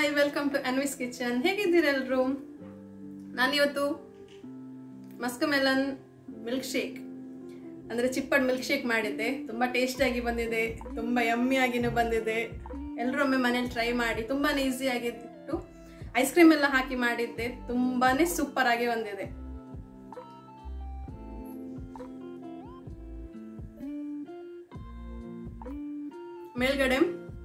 hi welcome to Anvi's kitchen ಹೇಗಿದ್ದೀರೆಲ್ರು ನಾನಿವತ್ತು musk melon milk shake ಅಂದರೆ ಚಿಪ್ಪಡ್ ಮಿಲ್ಕ್ ಶೇಕ್ ಮಾಡಿದ್ದೆ ತುಂಬ ಟೇಸ್ಟಿಯಾಗಿ ಬಂದಿದೆ ತುಂಬ ಯಮ್ಮಿಯಾಗಿನೂ ಬಂದಿದೆ ಎಲ್ಲರೊಮ್ಮೆ ಮನೇಲಿ ಟ್ರೈ ಮಾಡಿ ತುಂಬಾ ಈಸಿಯಾಗಿತ್ತು ಐಸ್ ಕ್ರೀಮ್ ಎಲ್ಲ ಹಾಕಿ ಮಾಡಿದ್ದೆ ತುಂಬಾ ಸೂಪರ್ ಆಗಿ ಬಂದಿದೆ ಮೇಲ್ಗಡೆ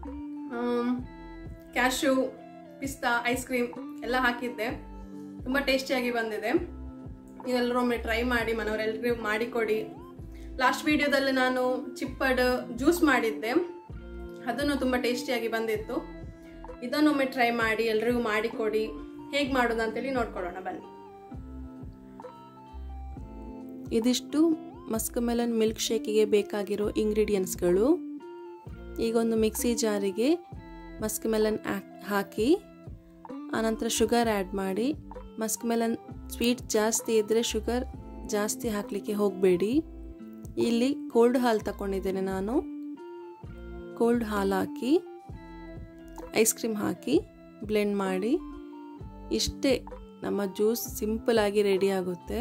ಕ್ಯಾಶು ಪಿಸ್ತಾ ಐಸ್ ಕ್ರೀಮ್ ಎಲ್ಲ ಹಾಕಿದ್ದೆ ತುಂಬ ಟೇಸ್ಟಿಯಾಗಿ ಬಂದಿದೆ ನೀವೆಲ್ಲರೊಮ್ಮೆ ಟ್ರೈ ಮಾಡಿ ಮನೆಯವರೆಲ್ಲರಿಗೂ ಮಾಡಿಕೊಡಿ ಲಾಸ್ಟ್ ವಿಡಿಯೋದಲ್ಲಿ ನಾನು ಚಿಪ್ಪಡ್ ಜ್ಯೂಸ್ ಮಾಡಿದ್ದೆ ಅದನ್ನು ತುಂಬ ಟೇಸ್ಟಿಯಾಗಿ ಬಂದಿತ್ತು ಇದನ್ನೊಮ್ಮೆ ಟ್ರೈ ಮಾಡಿ ಎಲ್ರಿಗೂ ಮಾಡಿಕೊಡಿ ಹೇಗೆ ಮಾಡೋದು ಅಂತೇಳಿ ನೋಡ್ಕೊಳ್ಳೋಣ ಬನ್ನಿ ಇದಿಷ್ಟು ಮಸ್ಕ್ ಮೆಲನ್ ಮಿಲ್ಕ್ ಶೇಕಿಗೆ ಬೇಕಾಗಿರೋ ಇಂಗ್ರೀಡಿಯೆಂಟ್ಸ್ಗಳು ಈಗ ಒಂದು ಮಿಕ್ಸಿ ಜಾರಿಗೆ ಮಸ್ಕ್ ಮೆಲನ್ ಹಾಕಿ ಆನಂತರ ಶುಗರ್ ಆ್ಯಡ್ ಮಾಡಿ ಮಸ್ಕ್ ಮೆಲನ್ ಸ್ವೀಟ್ ಜಾಸ್ತಿ ಇದ್ದರೆ ಶುಗರ್ ಜಾಸ್ತಿ ಹಾಕಲಿಕ್ಕೆ ಹೋಗಬೇಡಿ ಇಲ್ಲಿ ಕೋಲ್ಡ್ ಹಾಲು ತಗೊಂಡಿದ್ದೇನೆ ನಾನು ಕೋಲ್ಡ್ ಹಾಲು ಹಾಕಿ ಐಸ್ ಕ್ರೀಮ್ ಹಾಕಿ ಬ್ಲೆಂಡ್ ಮಾಡಿ ಇಷ್ಟೇ ನಮ್ಮ ಜ್ಯೂಸ್ ಸಿಂಪಲಾಗಿ ರೆಡಿ ಆಗುತ್ತೆ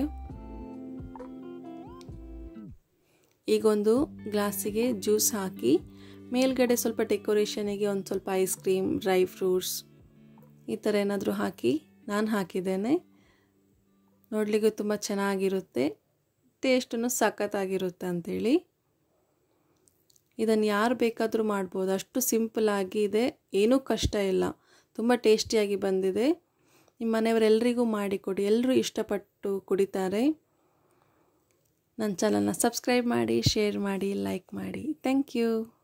ಈಗೊಂದು ಗ್ಲಾಸಿಗೆ ಜ್ಯೂಸ್ ಹಾಕಿ ಮೇಲ್ಗಡೆ ಸ್ವಲ್ಪ ಡೆಕೋರೇಷನಿಗೆ ಒಂದು ಸ್ವಲ್ಪ ಐಸ್ ಕ್ರೀಮ್ ಡ್ರೈ ಫ್ರೂಟ್ಸ್ ಈ ಥರ ಏನಾದರೂ ಹಾಕಿ ನಾನು ಹಾಕಿದ್ದೇನೆ ನೋಡಲಿಕ್ಕೆ ತುಂಬ ಚೆನ್ನಾಗಿರುತ್ತೆ ಟೇಸ್ಟನ್ನು ಸಖತ್ತಾಗಿರುತ್ತೆ ಅಂಥೇಳಿ ಇದನ್ನು ಯಾರು ಬೇಕಾದರೂ ಮಾಡ್ಬೋದು ಅಷ್ಟು ಸಿಂಪಲಾಗಿ ಇದೆ ಏನೂ ಕಷ್ಟ ಇಲ್ಲ ತುಂಬ ಟೇಸ್ಟಿಯಾಗಿ ಬಂದಿದೆ ನಿಮ್ಮ ಮನೆಯವರೆಲ್ಲರಿಗೂ ಮಾಡಿಕೊಡಿ ಎಲ್ಲರೂ ಇಷ್ಟಪಟ್ಟು ಕುಡಿತಾರೆ ನನ್ನ ಚಾನಲ್ನ ಸಬ್ಸ್ಕ್ರೈಬ್ ಮಾಡಿ ಶೇರ್ ಮಾಡಿ ಲೈಕ್ ಮಾಡಿ ಥ್ಯಾಂಕ್ ಯು